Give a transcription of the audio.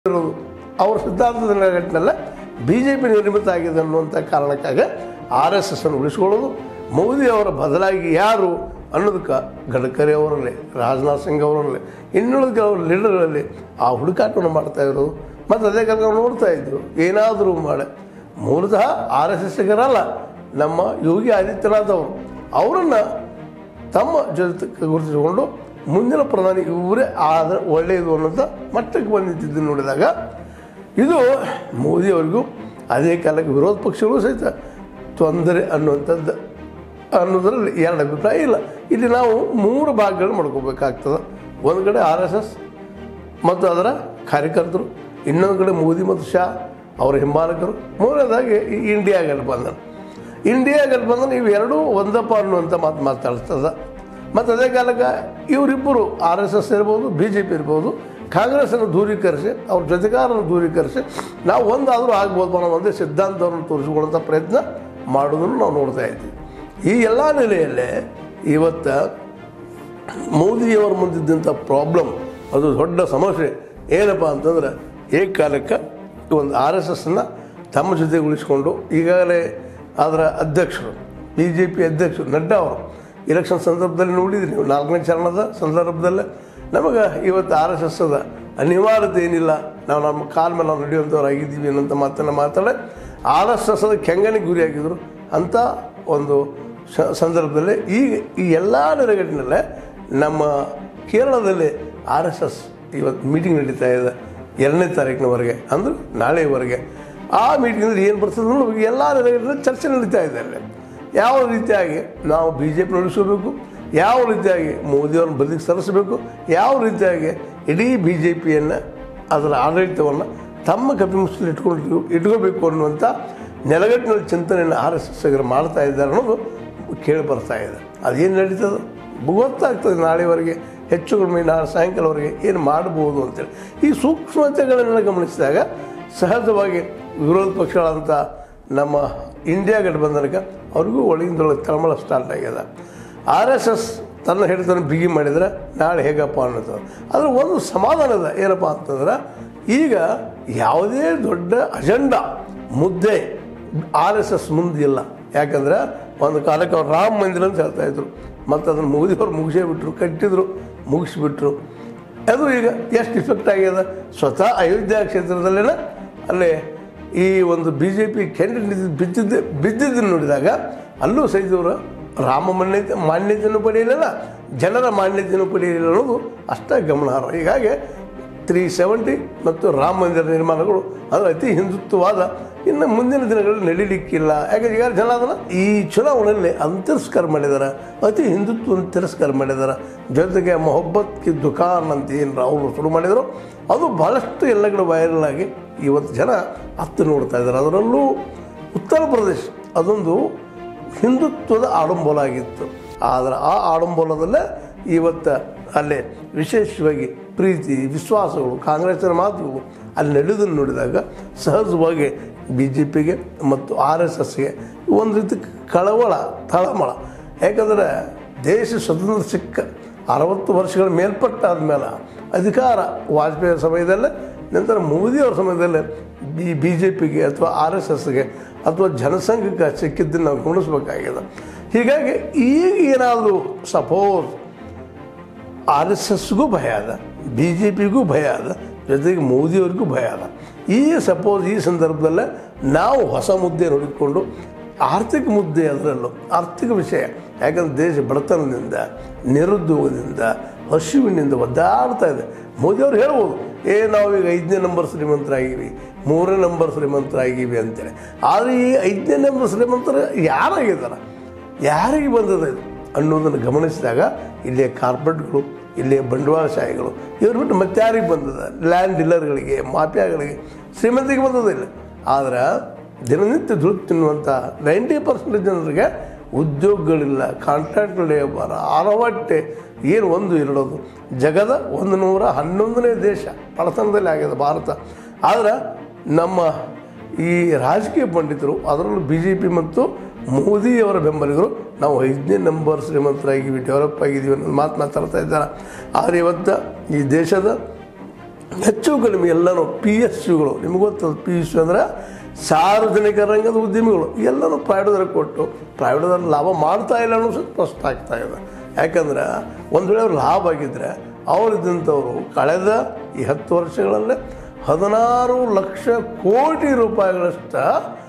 ಇರೋದು ಅವರ ಸಿದ್ಧಾಂತದ ನೆಲೆಗಟ್ಟಿನಲ್ಲ ಬಿ ಜೆ ಪಿ ನಿರ್ಮಿತ ಆಗಿದೆ ಅನ್ನುವಂಥ ಕಾರಣಕ್ಕಾಗಿ ಆರ್ ಎಸ್ ಎಸ್ ಅನ್ನು ಉಳಿಸ್ಕೊಳ್ಳೋದು ಮೋದಿ ಅವರ ಬದಲಾಗಿ ಯಾರು ಅನ್ನೋದಕ್ಕೆ ಗಡ್ಕರಿ ಅವರಲ್ಲಿ ರಾಜನಾಥ್ ಸಿಂಗ್ ಅವರಲ್ಲಿ ಇನ್ನುಳಿದ ಕೆಲವರು ಲೀಡರಲ್ಲಿ ಆ ಹುಡುಕಾಟವನ್ನು ಮಾಡ್ತಾ ಇರೋದು ಮತ್ತು ಅದೇ ಕಾಲ ನಾವು ನೋಡ್ತಾ ಇದ್ರು ಏನಾದರೂ ಮಾಡಿ ಮೂಲತಃ ಆರ್ ಎಸ್ ಎಸ್ಗರಲ್ಲ ನಮ್ಮ ಯೋಗಿ ಆದಿತ್ಯನಾಥ್ ಅವರು ಅವರನ್ನು ತಮ್ಮ ಜೊತೆ ಗುರುತಿಸಿಕೊಂಡು ಮುಂದಿನ ಪ್ರಧಾನಿ ಇವರೇ ಆದರೆ ಒಳ್ಳೆಯದು ಅನ್ನೋಂಥ ಮಟ್ಟಕ್ಕೆ ಬಂದಿದ್ದು ನೋಡಿದಾಗ ಇದು ಮೋದಿಯವರಿಗೂ ಅದೇ ಕಾಲಕ್ಕೆ ವಿರೋಧ ಪಕ್ಷಗಳು ಸಹಿತ ತೊಂದರೆ ಅನ್ನುವಂಥದ್ದು ಅನ್ನೋದರಲ್ಲಿ ಎರಡು ಅಭಿಪ್ರಾಯ ಇಲ್ಲ ಇಲ್ಲಿ ನಾವು ಮೂರು ಭಾಗಗಳು ಮಾಡ್ಕೋಬೇಕಾಗ್ತದೆ ಒಂದು ಕಡೆ ಆರ್ ಎಸ್ ಎಸ್ ಮತ್ತು ಅದರ ಕಾರ್ಯಕರ್ತರು ಇನ್ನೊಂದು ಕಡೆ ಮೋದಿ ಮತ್ತು ಶಾ ಅವರ ಹಿಂಬಾಲಕರು ಮೂರನೇದಾಗಿ ಈ ಇಂಡಿಯಾ ಗಠಬಂಧನ್ ಇಂಡಿಯಾ ಗಠಬಂಧನ್ ಇವೆರಡೂ ಒಂದಪ್ಪ ಅನ್ನುವಂಥ ಮಾತು ಮಾತಾಡ್ತದೆ ಮತ್ತು ಅದೇ ಕಾಲಕ್ಕೆ ಇವರಿಬ್ಬರು ಆರ್ ಎಸ್ ಎಸ್ ಇರ್ಬೋದು ಬಿ ಜೆ ಪಿ ಇರ್ಬೋದು ಕಾಂಗ್ರೆಸ್ಸನ್ನು ದೂರೀಕರಿಸಿ ಅವ್ರ ಜೊತೆಗಾರನ್ನು ದೂರೀಕರಿಸಿ ನಾವು ಒಂದಾದರೂ ಆಗ್ಬೋದು ಅನ್ನೋ ಒಂದೇ ಸಿದ್ಧಾಂತವನ್ನು ತೋರಿಸಿಕೊಳ್ಳುವಂಥ ಪ್ರಯತ್ನ ಮಾಡೋದನ್ನು ನಾವು ನೋಡ್ತಾ ಇದ್ದೀವಿ ಈ ಎಲ್ಲ ನೆಲೆಯಲ್ಲೇ ಇವತ್ತು ಮೋದಿಯವರ ಮುಂದಿದ್ದಂಥ ಪ್ರಾಬ್ಲಮ್ ಅದು ದೊಡ್ಡ ಸಮಸ್ಯೆ ಏನಪ್ಪ ಅಂತಂದ್ರೆ ಏಕಕಾಲಕ್ಕೆ ಒಂದು ಆರ್ ಎಸ್ ಎಸ್ನ ತಮ್ಮ ಜೊತೆ ಉಳಿಸ್ಕೊಂಡು ಈಗಾಗಲೇ ಅದರ ಅಧ್ಯಕ್ಷರು ಬಿ ಜೆ ಪಿ ಅಧ್ಯಕ್ಷರು ನಡ್ಡಾ ಅವರು ಇಲೆಕ್ಷನ್ ಸಂದರ್ಭದಲ್ಲಿ ನೋಡಿದ್ರಿ ನೀವು ನಾಲ್ಕನೇ ಚರಣದ ಸಂದರ್ಭದಲ್ಲೇ ನಮಗೆ ಇವತ್ತು ಆರ್ ಎಸ್ ಎಸ್ ಅದ ಅನಿವಾರ್ಯತೆ ಏನಿಲ್ಲ ನಾವು ನಮ್ಮ ಕಾಲ ಮೇಲೆ ನಾವು ನಡೆಯುವಂಥವ್ರು ಆಗಿದ್ದೀವಿ ಅನ್ನೋಂಥ ಮಾತನ್ನು ಮಾತಾಡಿ ಆರ್ ಎಸ್ ಎಸ್ ಅದ ಕೆಂಗನಿಗೆ ಗುರಿಯಾಗಿದ್ದರು ಅಂಥ ಒಂದು ಸ- ಸಂದರ್ಭದಲ್ಲಿ ಈಗ ಈ ಎಲ್ಲ ನೆಲೆಗಟ್ಟಿನಲ್ಲೇ ನಮ್ಮ ಕೇರಳದಲ್ಲಿ ಆರ್ ಎಸ್ ಎಸ್ ಇವತ್ತು ಮೀಟಿಂಗ್ ನಡೀತಾ ಇದೆ ಎರಡನೇ ತಾರೀಕಿನವರೆಗೆ ಅಂದ್ರೆ ನಾಳೆಯವರೆಗೆ ಆ ಮೀಟಿಂಗ್ನಲ್ಲಿ ಏನು ಬರ್ತದೆ ನೋಡಿ ಎಲ್ಲ ನೆಲೆಗಟ್ಟಿನಲ್ಲಿ ಚರ್ಚೆ ನಡೀತಾ ಇದೆ ಅಲ್ಲಿ ಯಾವ ರೀತಿಯಾಗಿ ನಾವು ಬಿ ಜೆ ಪಿ ನಡೆಸಬೇಕು ಯಾವ ರೀತಿಯಾಗಿ ಮೋದಿಯವ್ರನ್ನ ಬದಿಗೆ ಸರಿಸಬೇಕು ಯಾವ ರೀತಿಯಾಗಿ ಇಡೀ ಬಿ ಜೆ ಪಿಯನ್ನು ಅದರ ಆಡಳಿತವನ್ನು ತಮ್ಮ ಕಪಿಮುಚ್ಚಲು ಇಟ್ಕೊಂಡು ಇಟ್ಕೋಬೇಕು ಅನ್ನುವಂಥ ನೆಲಗಟ್ಟಿನಲ್ಲಿ ಚಿಂತನೆಯನ್ನು ಆರ್ ಎಸ್ ಎಸ್ ಮಾಡ್ತಾ ಇದ್ದಾರೆ ಅನ್ನೋದು ಕೇಳಿ ಬರ್ತಾ ಇದೆ ಅದೇನು ನಡೀತದೆ ಗೊತ್ತಾಗ್ತದೆ ನಾಳೆವರೆಗೆ ಹೆಚ್ಚು ಕಡಿಮೆ ನಾಳೆ ಸಾಯಂಕಾಲವರೆಗೆ ಏನು ಮಾಡ್ಬೋದು ಅಂತೇಳಿ ಈ ಸೂಕ್ಷ್ಮತೆಗಳನ್ನೆಲ್ಲ ಗಮನಿಸಿದಾಗ ಸಹಜವಾಗಿ ವಿರೋಧ ಪಕ್ಷಗಳಂಥ ನಮ್ಮ ಇಂಡಿಯಾ ಗಠಬಂಧನಕ್ಕೆ ಅವ್ರಿಗೂ ಒಳಗಿಂದೊಳಗೆ ತಳಮಳ ಸ್ಟಾರ್ಟ್ ಆಗ್ಯದ ಆರ್ ಎಸ್ ಎಸ್ ತನ್ನ ಹಿಡಿತನ ಬಿಗಿ ಮಾಡಿದರೆ ನಾಳೆ ಹೇಗಪ್ಪ ಅನ್ನೋದು ಅದ್ರ ಒಂದು ಸಮಾಧಾನದ ಏನಪ್ಪ ಅಂತಂದ್ರೆ ಈಗ ಯಾವುದೇ ದೊಡ್ಡ ಅಜೆಂಡಾ ಮುದ್ದೆ ಆರ್ ಎಸ್ ಎಸ್ ಮುಂದಿಲ್ಲ ಯಾಕಂದ್ರೆ ಒಂದು ಕಾಲಕ್ಕೆ ಅವ್ರು ರಾಮ ಮಂದಿರ ಅಂತ ಹೇಳ್ತಾ ಇದ್ರು ಮತ್ತು ಅದನ್ನು ಮೋದಿಯವ್ರು ಮುಗಿಸೇ ಬಿಟ್ರು ಕಟ್ಟಿದ್ರು ಮುಗಿಸ್ಬಿಟ್ರು ಅದು ಈಗ ಎಷ್ಟು ಇಫೆಕ್ಟ್ ಆಗ್ಯದ ಸ್ವತಃ ಅಯೋಧ್ಯ ಕ್ಷೇತ್ರದಲ್ಲೇನ ಅಲ್ಲೇ ಈ ಒಂದು ಬಿ ಜೆ ಪಿ ಕ್ಯಾಂಡಿಡೇಟ್ ಬಿದ್ದಿದ್ದೆ ಬಿದ್ದಿದ್ದನ್ನು ನೋಡಿದಾಗ ಅಲ್ಲೂ ಸಹಿತವರು ರಾಮ ಮಾನ್ಯತೆ ಮಾನ್ಯತೆಯನ್ನು ಪಡೆಯಲಿಲ್ಲ ಜನರ ಮಾನ್ಯತೆಯನ್ನು ಪಡೆಯಲಿಲ್ಲ ಅನ್ನೋದು ಅಷ್ಟೇ ಗಮನಾರ್ಹ ಹೀಗಾಗಿ ತ್ರೀ ಸೆವೆಂಟಿ ಮತ್ತು ರಾಮ ಮಂದಿರ ನಿರ್ಮಾಣಗಳು ಅದು ಅತಿ ಹಿಂದುತ್ವವಾದ ಇನ್ನು ಮುಂದಿನ ದಿನಗಳಲ್ಲಿ ನಡೀಲಿಕ್ಕಿಲ್ಲ ಯಾಕಂದ್ರೆ ಈಗ ಜನ ಅದನ್ನು ಈ ಚುನಾವಣೆಯಲ್ಲಿ ಅದನ್ನು ತಿರಸ್ಕಾರ ಮಾಡಿದ್ದಾರೆ ಅತಿ ಹಿಂದುತ್ವವನ್ನು ತಿರಸ್ಕಾರ ಮಾಡಿದ್ದಾರೆ ಜೊತೆಗೆ ಮೊಹಬ್ಬತ್ ಕಿ ದುಕಾನ್ ಅಂತ ಏನು ಅವರು ಶುರು ಮಾಡಿದರು ಅದು ಭಾಳಷ್ಟು ಎಲ್ಲ ಕಡೆ ವೈರಲ್ ಆಗಿ ಇವತ್ತು ಜನ ಹತ್ತು ನೋಡ್ತಾ ಇದ್ದಾರೆ ಅದರಲ್ಲೂ ಉತ್ತರ ಪ್ರದೇಶ ಅದೊಂದು ಹಿಂದುತ್ವದ ಆಡಂಬಲ ಆಗಿತ್ತು ಆದರೆ ಆ ಆಡಂಬಲದಲ್ಲೇ ಇವತ್ತು ಅಲ್ಲೇ ವಿಶೇಷವಾಗಿ ಪ್ರೀತಿ ವಿಶ್ವಾಸಗಳು ಕಾಂಗ್ರೆಸ್ಸಿನ ಮಾತುಗಳು ಅಲ್ಲಿ ನಡೆಯೋದನ್ನು ನೋಡಿದಾಗ ಸಹಜವಾಗಿ ಬಿ ಜೆ ಪಿಗೆ ಮತ್ತು ಆರ್ ಎಸ್ ಎಸ್ಗೆ ಒಂದು ರೀತಿ ಕಳವಳ ತಳಮಳ ಯಾಕಂದರೆ ದೇಶ ಸ್ವತಂತ್ರ ಸಿಕ್ಕ ಅರವತ್ತು ವರ್ಷಗಳ ಮೇಲ್ಪಟ್ಟಾದ ಮೇಲೆ ಅಧಿಕಾರ ವಾಜಪೇಯಿ ಸಮಯದಲ್ಲೇ ನಂತರ ಮೋದಿಯವರ ಸಮಯದಲ್ಲೇ ಬಿ ಬಿ ಜೆ ಪಿಗೆ ಅಥವಾ ಆರ್ ಎಸ್ ಎಸ್ಗೆ ಅಥವಾ ಜನಸಂಘಕ್ಕೆ ಸಿಕ್ಕಿದ್ದನ್ನು ನಾವು ಗಮನಿಸ್ಬೇಕಾಗಿದೆ ಹೀಗಾಗಿ ಈಗ ಏನಾದರೂ ಸಪೋಸ್ ಆರ್ ಎಸ್ ಎಸ್ಗೂ ಭಯ ಅದ ಬಿ ಜೆ ಪಿಗೂ ಭಯ ಅದ ಜೊತೆಗೆ ಮೋದಿಯವ್ರಿಗೂ ಭಯ ಅದ ಈ ಸಪೋಸ್ ಈ ಸಂದರ್ಭದಲ್ಲೇ ನಾವು ಹೊಸ ಮುದ್ದೆ ನೋಡಿಕೊಂಡು ಆರ್ಥಿಕ ಮುದ್ದೆ ಅದರಲ್ಲೂ ಆರ್ಥಿಕ ವಿಷಯ ಯಾಕಂದ್ರೆ ದೇಶ ಬಡತನದಿಂದ ನಿರುದ್ಯೋಗದಿಂದ ಹಸಿವಿನಿಂದ ಒದ್ದಾಡ್ತಾ ಇದೆ ಮೋದಿಯವ್ರು ಹೇಳ್ಬೋದು ಏ ನಾವೀಗ ಐದನೇ ನಂಬರ್ ಶ್ರೀಮಂತರಾಗೀವಿ ಮೂರನೇ ನಂಬರ್ ಶ್ರೀಮಂತರಾಗೀವಿ ಅಂತೇಳಿ ಆದರೆ ಈ ಐದನೇ ನಂಬರ್ ಶ್ರೀಮಂತರು ಯಾರಾಗಿದ್ದಾರೆ ಯಾರಿಗೆ ಬಂದದ ಇದು ಅನ್ನೋದನ್ನು ಗಮನಿಸಿದಾಗ ಇಲ್ಲಿಯ ಕಾರ್ಪೊರೇಟ್ಗಳು ಇಲ್ಲಿಯ ಬಂಡವಾಳಶಾಹಿಗಳು ಇವ್ರು ಬಿಟ್ಟು ಮತ್ತೆ ಯಾರಿಗೆ ಬಂದದ ಲ್ಯಾಂಡ್ ಡೀಲರ್ಗಳಿಗೆ ಮಾಫಿಯಾಗಳಿಗೆ ಶ್ರೀಮಂತಿಗೆ ಬಂದದಿಲ್ಲ ಆದ್ರೆ ದಿನನಿತ್ಯ ದುಡ್ಡು ತಿನ್ನುವಂಥ ನೈಂಟಿ ಪರ್ಸೆಂಟ್ ಜನರಿಗೆ ಉದ್ಯೋಗಗಳಿಲ್ಲ ಕಾಂಟ್ರಾಕ್ಟ್ ಲೇಬರ್ ಆರವಟ್ಟೆ ಏನು ಒಂದು ಇರೋದು ಜಗದ ಒಂದು ನೂರ ಹನ್ನೊಂದನೇ ದೇಶ ಬಡತನದಲ್ಲಿ ಆಗಿದೆ ಭಾರತ ಆದ್ರೆ ನಮ್ಮ ಈ ರಾಜಕೀಯ ಪಂಡಿತರು ಅದರಲ್ಲೂ ಬಿ ಜೆ ಪಿ ಮತ್ತು ಮೋದಿಯವರ ಬೆಂಬಲಿಗರು ನಾವು ಐದನೇ ನಂಬರ್ ಶ್ರೀಮಂತರಾಗಿವಿ ಡೆವಲಪ್ ಆಗಿದ್ದೀವಿ ಅನ್ನೋದು ಮಾತು ಮಾತಾಡ್ತಾ ಇದ್ದಾರೆ ಆದರೆ ಇವತ್ತು ಈ ದೇಶದ ಹೆಚ್ಚು ಕಡಿಮೆ ಎಲ್ಲನೂ ಪಿ ಎಸ್ ಯುಗಳು ನಿಮ್ಗೆ ಗೊತ್ತದ ಪಿ ಎಸ್ ಯು ಅಂದ್ರೆ ಸಾರ್ವಜನಿಕ ರಂಗದ ಉದ್ಯಮಿಗಳು ಎಲ್ಲನೂ ಪ್ರೈವೇಟ್ದವ್ರಿಗೆ ಕೊಟ್ಟು ಪ್ರೈವೇಟ್ದವ್ರು ಲಾಭ ಮಾಡ್ತಾ ಇಲ್ಲ ಅನ್ನೋ ಸಹ ಸ್ಪಷ್ಟ ಆಗ್ತಾ ಇದೆ ಯಾಕಂದ್ರೆ ಒಂದು ವೇಳೆ ಅವ್ರು ಲಾಭ ಆಗಿದ್ದರೆ ಅವರಿದ್ದಂಥವ್ರು ಕಳೆದ ಈ ಹತ್ತು ವರ್ಷಗಳಲ್ಲೇ ಹದಿನಾರು ಲಕ್ಷ ಕೋಟಿ ರೂಪಾಯಿಗಳಷ್ಟು